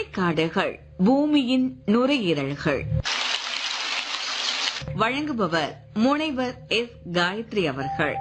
மழைக்காடுகள் பூமியின் நுரையீரல்கள் வழங்குபவர் முனைவர் எஸ் காயத்ரி அவர்கள்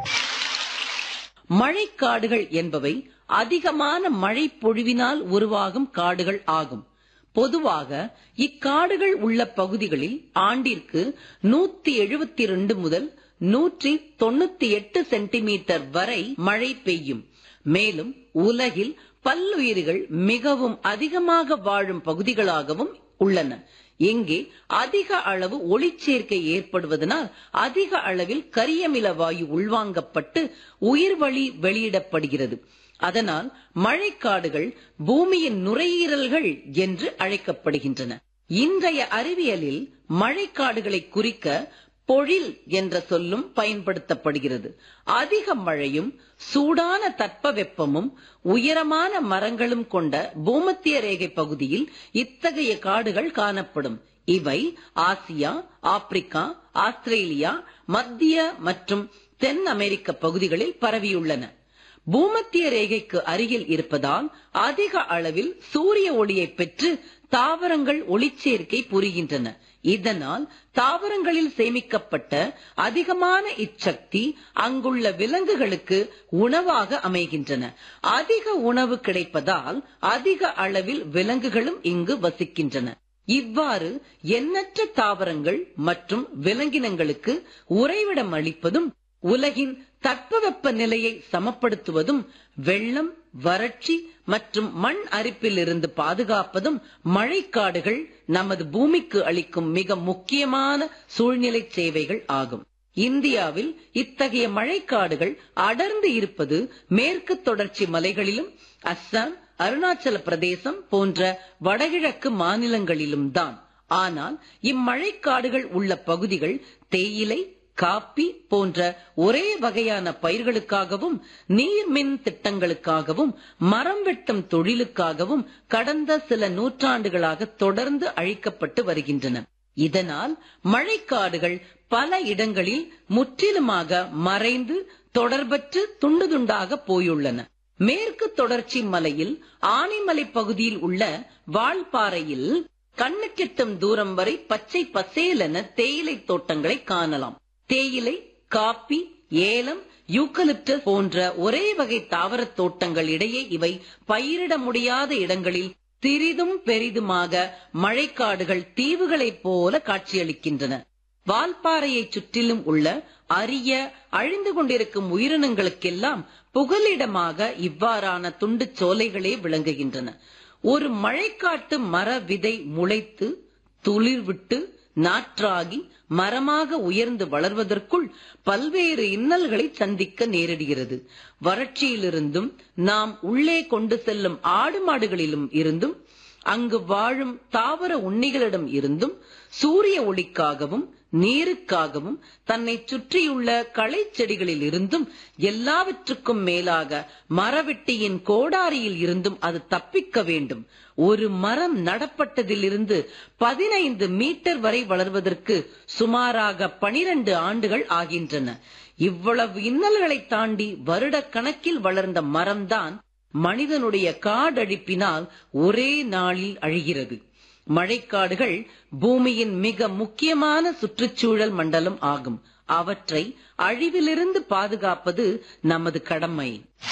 மழைக்காடுகள் என்பவை அதிகமான மழை பொழிவினால் உருவாகும் காடுகள் ஆகும் பொதுவாக இக்காடுகள் உள்ள பகுதிகளில் ஆண்டிற்கு நூத்தி எழுபத்தி ரெண்டு முதல் நூற்றி தொண்ணூத்தி எட்டு சென்டிமீட்டர் வரை மழை பெய்யும் மேலும் உலகில் பல்லுயிர்கள் மிகவும் அதிகமாக வாழும் பகுதிகளாகவும் உள்ளன இங்கே அதிக அளவு ஒளிச்சேர்க்கை ஏற்படுவதனால் அதிக அளவில் கரியமில வாயு உள்வாங்கப்பட்டு உயிர்வழி வெளியிடப்படுகிறது அதனால் மழைக்காடுகள் பூமியின் நுரையீரல்கள் என்று அழைக்கப்படுகின்றன இன்றைய அறிவியலில் மழைக்காடுகளை குறிக்க பொழில் என்ற சொல்லும் பயன்படுத்தப்படுகிறது அதிக மழையும் சூடான தட்பவெப்பமும் உயரமான மரங்களும் கொண்ட பூமத்திய ரேகை பகுதியில் இத்தகைய காடுகள் காணப்படும் இவை ஆசியா ஆப்பிரிக்கா ஆஸ்திரேலியா மத்திய மற்றும் தென் அமெரிக்க பகுதிகளில் பரவியுள்ளன பூமத்திய ரேகைக்கு அருகில் இருப்பதால் அதிக அளவில் சூரிய ஒளியை பெற்று தாவரங்கள் ஒளிச்சேர்க்கை புரிகின்றன இதனால் தாவரங்களில் சேமிக்கப்பட்ட அதிகமான இச்சக்தி அங்குள்ள விலங்குகளுக்கு உணவாக அமைகின்றன அதிக உணவு கிடைப்பதால் அதிக அளவில் விலங்குகளும் இங்கு வசிக்கின்றன இவ்வாறு எண்ணற்ற தாவரங்கள் மற்றும் விலங்கினங்களுக்கு உறைவிடம் அளிப்பதும் உலகின் தட்பவெப்ப நிலையை சமப்படுத்துவதும் வெள்ளம் வறட்சி மற்றும் மண் அரிப்பிலிருந்து பாதுகாப்பதும் மழைக்காடுகள் நமது பூமிக்கு அளிக்கும் மிக முக்கியமான சூழ்நிலை சேவைகள் ஆகும் இந்தியாவில் இத்தகைய மழைக்காடுகள் அடர்ந்து இருப்பது மேற்கு தொடர்ச்சி மலைகளிலும் அஸ்ஸாம் அருணாச்சல பிரதேசம் போன்ற வடகிழக்கு மாநிலங்களிலும் தான் ஆனால் இம்மழைக்காடுகள் உள்ள பகுதிகள் தேயிலை காப்பி போன்ற ஒரே வகையான பயிர்களுக்காகவும் நீர்மின் திட்டங்களுக்காகவும் மரம் வெட்டும் தொழிலுக்காகவும் கடந்த சில நூற்றாண்டுகளாக தொடர்ந்து அழிக்கப்பட்டு வருகின்றன இதனால் மழைக்காடுகள் பல இடங்களில் முற்றிலுமாக மறைந்து தொடர்பற்று துண்டு துண்டாக போயுள்ளன மேற்கு தொடர்ச்சி மலையில் ஆனைமலை பகுதியில் உள்ள வால்பாறையில் கண்ணுக்கெட்டும் தூரம் வரை பச்சை பசேலென தேயிலை தோட்டங்களை காணலாம் தேயிலை காப்பி ஏலம் யூக்கலிப்டஸ் போன்ற ஒரே வகை தாவரத் தோட்டங்கள் இடையே இவை பயிரிட முடியாத இடங்களில் சிறிதும் பெரிதுமாக மழைக்காடுகள் தீவுகளைப் போல காட்சியளிக்கின்றன வால்பாறையை சுற்றிலும் உள்ள அரிய அழிந்து கொண்டிருக்கும் உயிரினங்களுக்கெல்லாம் புகலிடமாக இவ்வாறான துண்டு சோலைகளே விளங்குகின்றன ஒரு மழைக்காட்டு மர விதை முளைத்து துளிர்விட்டு நாற்றாகி மரமாக உயர்ந்து வளர்வதற்குள் பல்வேறு இன்னல்களை சந்திக்க நேரிடுகிறது வறட்சியிலிருந்தும் நாம் உள்ளே கொண்டு செல்லும் ஆடு மாடுகளிலும் இருந்தும் அங்கு வாழும் தாவர உண்ணிகளிடம் இருந்தும் சூரிய ஒளிக்காகவும் நீருக்காகவும் தன்னை சுற்றியுள்ள களை செடிகளில் இருந்தும் எல்லாவற்றுக்கும் மேலாக மரவெட்டியின் கோடாரியில் இருந்தும் அது தப்பிக்க வேண்டும் ஒரு மரம் நடப்பட்டதிலிருந்து பதினைந்து மீட்டர் வரை வளர்வதற்கு சுமாராக பனிரெண்டு ஆண்டுகள் ஆகின்றன இவ்வளவு இன்னல்களை தாண்டி வருட கணக்கில் வளர்ந்த மரம்தான் மனிதனுடைய காடழிப்பினால் ஒரே நாளில் அழிகிறது மழைக்காடுகள் பூமியின் மிக முக்கியமான சுற்றுச்சூழல் மண்டலம் ஆகும் அவற்றை அழிவிலிருந்து பாதுகாப்பது நமது கடமை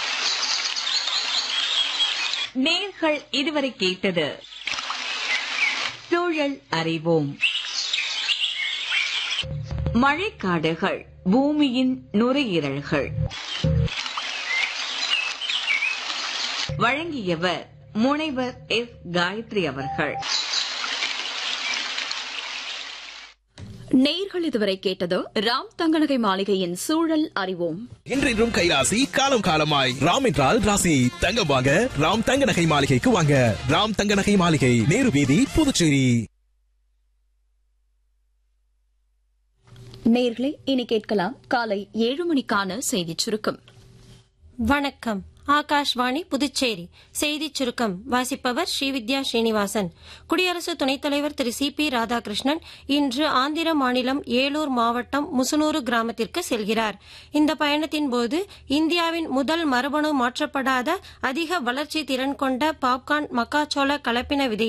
நேர்கள் இதுவரை கேட்டது சூழல் அறிவோம் மழைக்காடுகள் பூமியின் நுரையீரல்கள் வழங்கியவர் முனைவர் எஸ் காயத்ரி அவர்கள் நேர்கள் இதுவரை கேட்டது ராம் தங்கநகை மாளிகையின் சூழல் அறிவோம் இன்றின்றும் கைராசி காலம் காலமாய் ராம் என்றால் ராசி தங்கம் வாங்க ராம் தங்க நகை மாளிகைக்கு வாங்க ராம் தங்க நகை மாளிகை நேரு வீதி புதுச்சேரி நேர்களே இனி கேட்கலாம் காலை ஏழு மணிக்கான செய்திச் சுருக்கம் வணக்கம் ஆகாஷ்வாணி புதுச்சேரி செய்திச் சுருக்கம் வாசிப்பவர் ஸ்ரீவித்யா ஸ்ரீனிவாசன் குடியரசு துணைத் தலைவர் திரு சி பி ராதாகிருஷ்ணன் இன்று ஆந்திர மாநிலம் ஏலூர் மாவட்டம் முசுனூரு கிராமத்திற்கு செல்கிறார் இந்த பயணத்தின் போது இந்தியாவின் முதல் மரபணு மாற்றப்படாத அதிக வளர்ச்சி திறன் கொண்ட பாப்கார்ன் மக்காச்சோள கலப்பின விதை